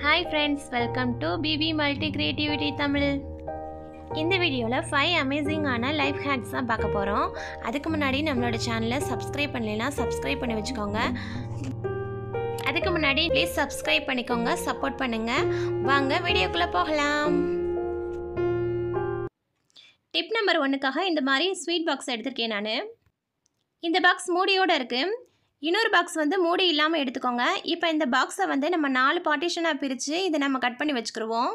hi friends welcome to BB multi creativity Tamil இந்த வீடியோவில் five அமேசிங்கான லைஃப் ஹேக்ஸ் தான் பார்க்க போகிறோம் அதுக்கு முன்னாடி நம்மளோட சேனலை சப்ஸ்கிரைப் பண்ணலைன்னா சப்ஸ்கிரைப் பண்ணி வச்சுக்கோங்க அதுக்கு முன்னாடி ப்ளீஸ் சப்ஸ்கிரைப் பண்ணிக்கோங்க சப்போர்ட் பண்ணுங்கள் வாங்க வீடியோக்குள்ளே போகலாம் டிப் நம்பர் ஒன்றுக்காக இந்த மாதிரி ஸ்வீட் பாக்ஸ் எடுத்திருக்கேன் நான் இந்த பாக்ஸ் மூடியோடு இருக்குது இன்னொரு பாக்ஸ் வந்து மூடி இல்லாமல் எடுத்துக்கோங்க இப்போ இந்த பாக்ஸை வந்து நம்ம நாலு பார்ட்டிஷனாக பிரித்து இதை நம்ம கட் பண்ணி வச்சுக்கிருவோம்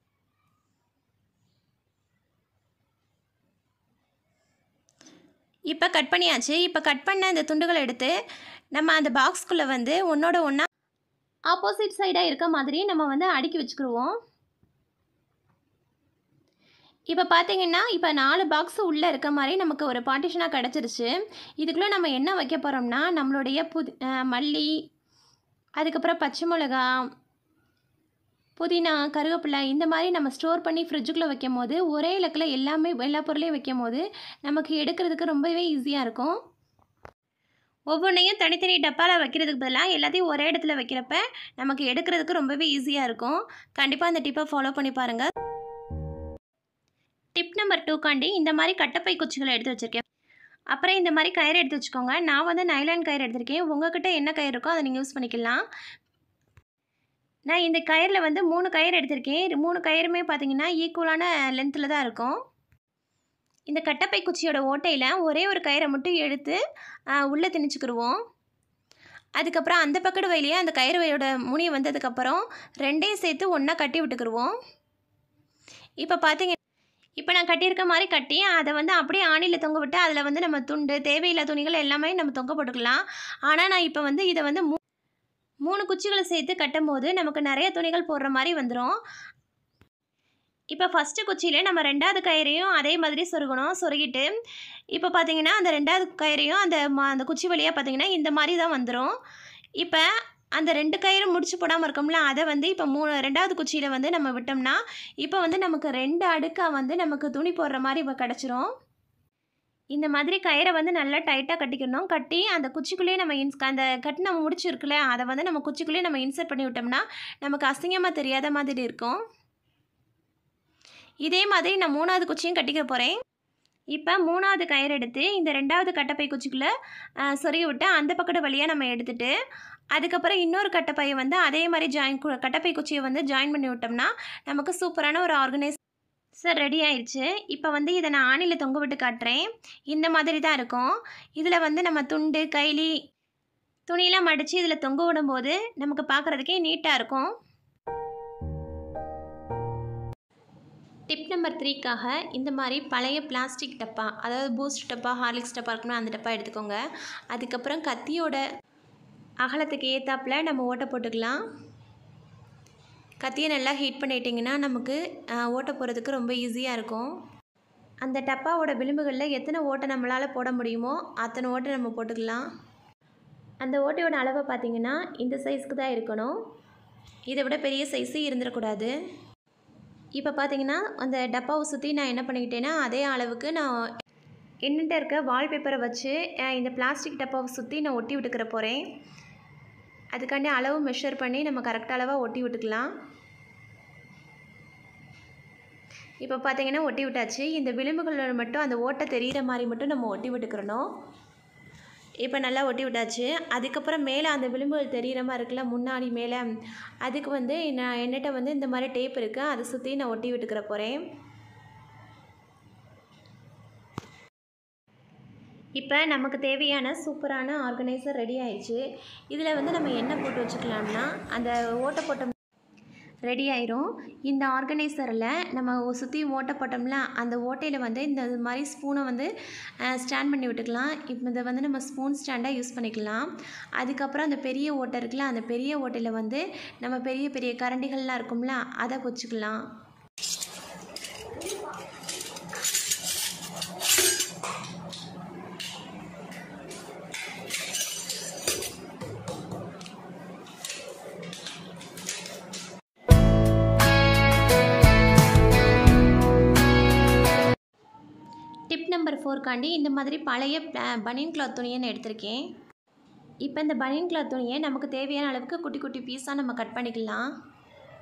இப்போ கட் பண்ணியாச்சு இப்போ கட் பண்ண இந்த துண்டுகளை எடுத்து நம்ம அந்த பாக்ஸ்குள்ளே வந்து ஒன்றோட ஒன்றா ஆப்போசிட் சைடாக இருக்க மாதிரி நம்ம வந்து அடுக்கி வச்சுக்கிருவோம் இப்போ பார்த்தீங்கன்னா இப்போ நாலு பாக்ஸ் உள்ளே இருக்க மாதிரி நமக்கு ஒரு பார்ட்டிஷனாக கிடச்சிருச்சு இதுக்குள்ளே நம்ம என்ன வைக்க போகிறோம்னா நம்மளுடைய புதி அஹ் மல்லி அதுக்கப்புறம் பச்சை மிளகா புதினா கருவேப்பிலை இந்த மாதிரி நம்ம ஸ்டோர் பண்ணி ஃப்ரிட்ஜுக்குள்ளே வைக்கும் போது ஒரே இலக்கில் எல்லாமே எல்லா பொருளையும் வைக்கும் போது நமக்கு எடுக்கிறதுக்கு ரொம்பவே ஈஸியாக இருக்கும் ஒவ்வொன்றையும் தனித்தனி டப்பாவில் வைக்கிறதுக்கு பதிலாக எல்லாத்தையும் ஒரே இடத்துல வைக்கிறப்ப நமக்கு எடுக்கிறதுக்கு ரொம்பவே ஈஸியாக இருக்கும் கண்டிப்பாக அந்த டிப்பை ஃபாலோ பண்ணி பாருங்கள் டிப் நம்பர் டூக்காண்டி இந்த மாதிரி கட்டப்பை குச்சிகளை எடுத்து வச்சுருக்கேன் அப்புறம் இந்த மாதிரி கயிறு எடுத்து வச்சுக்கோங்க நான் வந்து நைலான் கயிறு எடுத்திருக்கேன் உங்ககிட்ட என்ன கயிறு இருக்கோ அதை நீங்கள் யூஸ் பண்ணிக்கலாம் நான் இந்த கயிறில் வந்து மூணு கயிறு எடுத்திருக்கேன் மூணு கயிறுமே பார்த்தீங்கன்னா ஈக்குவலான லென்த்தில் தான் இருக்கும் இந்த கட்டப்பை குச்சியோட ஓட்டையில் ஒரே ஒரு கயிறை மட்டும் எடுத்து உள்ளே திணிச்சுக்கிருவோம் அதுக்கப்புறம் அந்த பக்கத்து வயலையே அந்த கயிறு வயோட முனி வந்ததுக்கப்புறம் ரெண்டையும் சேர்த்து ஒன்றா கட்டி விட்டுக்குருவோம் இப்போ பார்த்தீங்க இப்போ நான் கட்டியிருக்க மாதிரி கட்டி அதை வந்து அப்படியே ஆணியில் தொங்க விட்டு அதில் வந்து நம்ம துண்டு தேவையில்லாத துணிகள் எல்லாமே நம்ம தொங்க போட்டுக்கலாம் ஆனால் நான் இப்போ வந்து இதை வந்து மூ மூணு குச்சிகளை சேர்த்து கட்டும் போது நமக்கு நிறைய துணிகள் போடுற மாதிரி வந்துடும் இப்போ ஃபஸ்ட்டு குச்சியில் நம்ம ரெண்டாவது கயிறையும் அதே மாதிரி சொருகணும் சொருகிட்டு இப்போ பார்த்தீங்கன்னா அந்த ரெண்டாவது கயிறையும் அந்த ம அந்த குச்சி வழியாக பார்த்தீங்கன்னா இந்த மாதிரி தான் வந்துடும் இப்போ அந்த ரெண்டு கயிறு முடிச்சு போடாமல் இருக்கோம்ல அதை வந்து இப்போ மூணு ரெண்டாவது குச்சியில் வந்து நம்ம விட்டோம்னா இப்போ வந்து நமக்கு ரெண்டு அடுக்காக வந்து நமக்கு துணி போடுற மாதிரி இப்போ கிடச்சிரும் இந்த மாதிரி கயிறை வந்து நல்லா டைட்டாக கட்டிக்கணும் கட்டி அந்த குச்சிக்குள்ளேயே நம்ம இன்ஸ் அந்த கட்டி நம்ம முடிச்சிருக்குல்ல அதை வந்து நம்ம குச்சிக்குள்ளேயே நம்ம இன்சர்ட் பண்ணி விட்டோம்னா நமக்கு அசிங்கமாக தெரியாத மாதிரி இருக்கும் இதே மாதிரி நான் மூணாவது குச்சியும் கட்டிக்க போகிறேன் இப்போ மூணாவது கயிறு எடுத்து இந்த ரெண்டாவது கட்டப்பை குச்சிக்குள்ளே சொருகி விட்டு அந்த பக்கத்து வழியாக நம்ம எடுத்துகிட்டு அதுக்கப்புறம் இன்னொரு கட்டப்பையை வந்து அதே மாதிரி ஜாயின் கட்டப்பை குச்சியை வந்து ஜாயின் பண்ணி விட்டோம்னா நமக்கு சூப்பரான ஒரு ஆர்கனைஸ் சார் ரெடி ஆயிடுச்சு இப்போ வந்து இதை நான் ஆணியில் தொங்க விட்டு காட்டுறேன் இந்த மாதிரி தான் இருக்கும் இதில் வந்து நம்ம துண்டு கைலி துணியெலாம் மடித்து இதில் தொங்க விடும்போது நமக்கு பார்க்குறதுக்கே நீட்டாக இருக்கும் டிப் நம்பர் த்ரீக்காக இந்த மாதிரி பழைய பிளாஸ்டிக் டப்பா அதாவது பூஸ்ட் டப்பா ஹார்லிக்ஸ் டப்பா இருக்கணும் அந்த டப்பா எடுத்துக்கோங்க அதுக்கப்புறம் கத்தியோட அகலத்துக்கு ஏற்றாப்பில் நம்ம ஓட்டை போட்டுக்கலாம் கத்தியை நல்லா ஹீட் பண்ணிட்டிங்கன்னா நமக்கு ஓட்டை போகிறதுக்கு ரொம்ப ஈஸியாக இருக்கும் அந்த டப்பாவோட விளிம்புகளில் எத்தனை ஓட்டை நம்மளால் போட முடியுமோ அத்தனை ஓட்டை நம்ம போட்டுக்கலாம் அந்த ஓட்டையோட அளவை பார்த்திங்கன்னா இந்த சைஸ்க்கு தான் இருக்கணும் இதை விட பெரிய சைஸு இருந்துடக்கூடாது இப்போ பார்த்தீங்கன்னா அந்த டப்பாவை சுற்றி நான் என்ன பண்ணிக்கிட்டேன்னா அதே அளவுக்கு நான் என்னட்ட இருக்க வால்பேப்பரை வச்சு இந்த பிளாஸ்டிக் டப்பாவை சுற்றி நான் ஒட்டி விட்டுக்கிற போகிறேன் அதுக்காண்டி அளவு மெஷர் பண்ணி நம்ம கரெக்ட் அளவாக ஒட்டி விட்டுக்கலாம் இப்போ பார்த்தீங்கன்னா ஒட்டி விட்டாச்சு இந்த விளிம்புகளில் மட்டும் அந்த ஓட்டை தெரிகிற மாதிரி மட்டும் நம்ம ஒட்டி விட்டுக்கிறணும் இப்போ நல்லா ஒட்டி விட்டாச்சு அதுக்கப்புறம் மேலே அந்த விளிம்புகள் தெரிகிற மாதிரி இருக்குல்ல முன்னாடி மேலே அதுக்கு வந்து நான் என்னட்ட வந்து இந்த மாதிரி டேப் இருக்குது அதை சுற்றி நான் ஒட்டி விட்டுக்கிற போகிறேன் இப்போ நமக்கு தேவையான சூப்பரான ஆர்கனைசர் ரெடி ஆயிடுச்சு இதில் வந்து நம்ம என்ன போட்டு வச்சுக்கலாம்னா அந்த ஓட்டை போட்டோம் ரெடி ஆயிரும் இந்த ஆர்கனைசரில் நம்ம சுற்றி ஓட்டை போட்டோம்ல அந்த ஓட்டையில் வந்து இந்த மாதிரி ஸ்பூனை வந்து ஸ்டாண்ட் பண்ணி விட்டுக்கலாம் இப்போ இதை வந்து நம்ம ஸ்பூன் ஸ்டாண்டாக யூஸ் பண்ணிக்கலாம் அதுக்கப்புறம் அந்த பெரிய ஓட்டை இருக்குல்ல அந்த பெரிய ஓட்டையில் வந்து நம்ம பெரிய பெரிய கரண்டிகள்லாம் இருக்கும்ல அதை வச்சுக்கலாம் டிப் நம்பர் ஃபோர்க்காண்டி இந்த மாதிரி பழைய பனியன் கிளாத் துணியை நான் எடுத்திருக்கேன் இப்போ இந்த பனியன் கிளாத் துணியை நமக்கு தேவையான அளவுக்கு குட்டி குட்டி பீஸாக நம்ம கட் பண்ணிக்கலாம்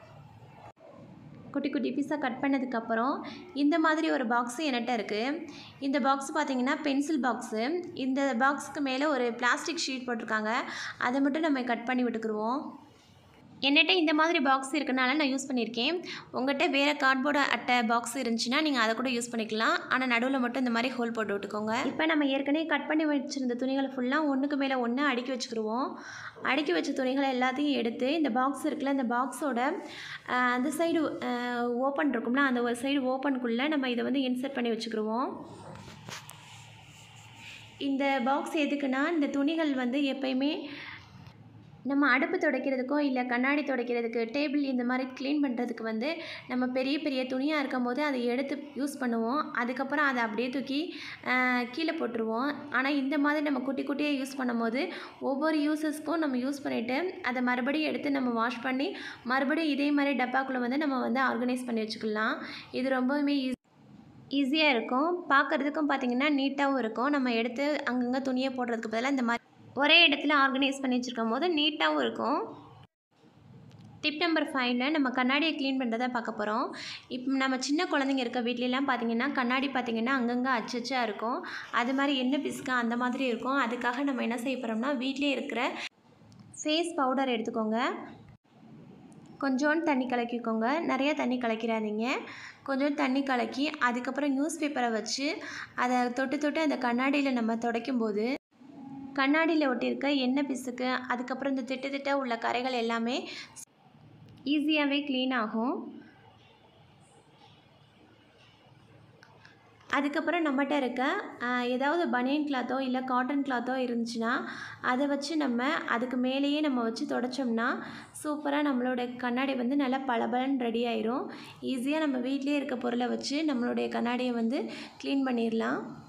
குட்டி குட்டி பீஸாக கட் பண்ணதுக்கப்புறம் இந்த மாதிரி ஒரு பாக்ஸு என்கிட்ட இருக்குது இந்த பாக்ஸ் பார்த்தீங்கன்னா பென்சில் பாக்ஸு இந்த பாக்ஸுக்கு மேலே ஒரு பிளாஸ்டிக் ஷீட் போட்டிருக்காங்க அதை மட்டும் நம்ம கட் பண்ணி விட்டுக்குருவோம் என்கிட்ட இந்த மாதிரி பாக்ஸ் இருக்கனால நான் யூஸ் பண்ணியிருக்கேன் உங்கள்கிட்ட வேறு கார்ட்போர்டு அட்டை பாக்ஸ் இருந்துச்சுன்னா நீங்கள் அதை கூட யூஸ் பண்ணிக்கலாம் ஆனால் நடுவில் மட்டும் இந்த மாதிரி ஹோல் போட்டு விட்டுக்கோங்க இப்போ நம்ம ஏற்கனவே கட் பண்ணி வச்சுருந்த துணிகளை ஃபுல்லாக ஒன்றுக்கு மேலே ஒன்று அடுக்கி வச்சுக்கிருவோம் அடுக்கி வச்ச துணிகளை எல்லாத்தையும் எடுத்து இந்த பாக்ஸ் இருக்குல்ல இந்த பாக்ஸோட அந்த சைடு ஓப்பன் இருக்கும்ல அந்த ஒரு சைடு ஓப்பனுக்குள்ளே நம்ம இதை வந்து இன்சர்ட் பண்ணி வச்சுக்கிருவோம் இந்த பாக்ஸ் எதுக்குன்னா இந்த துணிகள் வந்து எப்பயுமே நம்ம அடுப்பு துடைக்கிறதுக்கோ இல்லை கண்ணாடி துடைக்கிறதுக்கு டேபிள் இந்த மாதிரி க்ளீன் பண்ணுறதுக்கு வந்து நம்ம பெரிய பெரிய துணியாக இருக்கும் போது அதை எடுத்து யூஸ் பண்ணுவோம் அதுக்கப்புறம் அதை அப்படியே தூக்கி ஆஹ், கீழே போட்டுருவோம் ஆனால் இந்த மாதிரி நம்ம குட்டி குட்டியாக யூஸ் பண்ணும்போது ஒவ்வொரு யூசஸ்க்கும் நம்ம யூஸ் பண்ணிவிட்டு அதை மறுபடியும் எடுத்து நம்ம வாஷ் பண்ணி மறுபடியும் இதே மாதிரி டப்பாக்குள்ளே வந்து நம்ம வந்து ஆர்கனைஸ் பண்ணி வச்சுக்கலாம் இது ரொம்பவுமே ஈஸி ஈஸியாக இருக்கும் பார்க்குறதுக்கும் பார்த்தீங்கன்னா நீட்டாகவும் இருக்கும் நம்ம எடுத்து அங்கங்கே துணியை போடுறதுக்கு பதிலாக இந்த மாதிரி ஒரே இடத்துல ஆர்கனைஸ் பண்ணி வச்சுருக்கும் போது நீட்டாகவும் இருக்கும் டிப் நம்பர் ஃபைவ்ல நம்ம கண்ணாடியை க்ளீன் பண்ணுறத பார்க்க போகிறோம் இப்போ நம்ம சின்ன குழந்தைங்க இருக்க வீட்லலாம் பார்த்தீங்கன்னா கண்ணாடி பார்த்தீங்கன்னா அங்கங்கே அச்சச்சா இருக்கும் அது மாதிரி என்ன பிஸ்கா அந்த மாதிரி இருக்கும் அதுக்காக நம்ம என்ன செய்ய போகிறோம்னா வீட்டிலே இருக்கிற ஃபேஸ் பவுடர் எடுத்துக்கோங்க கொஞ்சோண்டு தண்ணி கலக்கிக்கோங்க நிறைய தண்ணி கலக்கிறாதீங்க கொஞ்சோண்டு தண்ணி கலக்கி அதுக்கப்புறம் நியூஸ் பேப்பரை வச்சு அதை தொட்டு தொட்டு அந்த கண்ணாடியில் நம்ம துடைக்கும் போது கண்ணாடியில் ஒட்டியிருக்க எண்ணெய் பிசுக்கு அதுக்கப்புறம் இந்த திட்டு திட்ட உள்ள கரைகள் எல்லாமே ஈஸியாகவே க்ளீன் ஆகும் அதுக்கப்புறம் நம்மகிட்ட இருக்க ஆஹ், ஏதாவது பனியன் கிளாத்தோ இல்லை காட்டன் கிளாத்தோ இருந்துச்சுன்னா அதை வச்சு நம்ம அதுக்கு மேலேயே நம்ம வச்சு தொடச்சோம்னா சூப்பராக நம்மளோட கண்ணாடி வந்து நல்லா பளபளன்னு ரெடி ஆயிரும் ஈஸியாக நம்ம வீட்டிலேயே இருக்க பொருளை வச்சு நம்மளுடைய கண்ணாடியை வந்து க்ளீன் பண்ணிடலாம்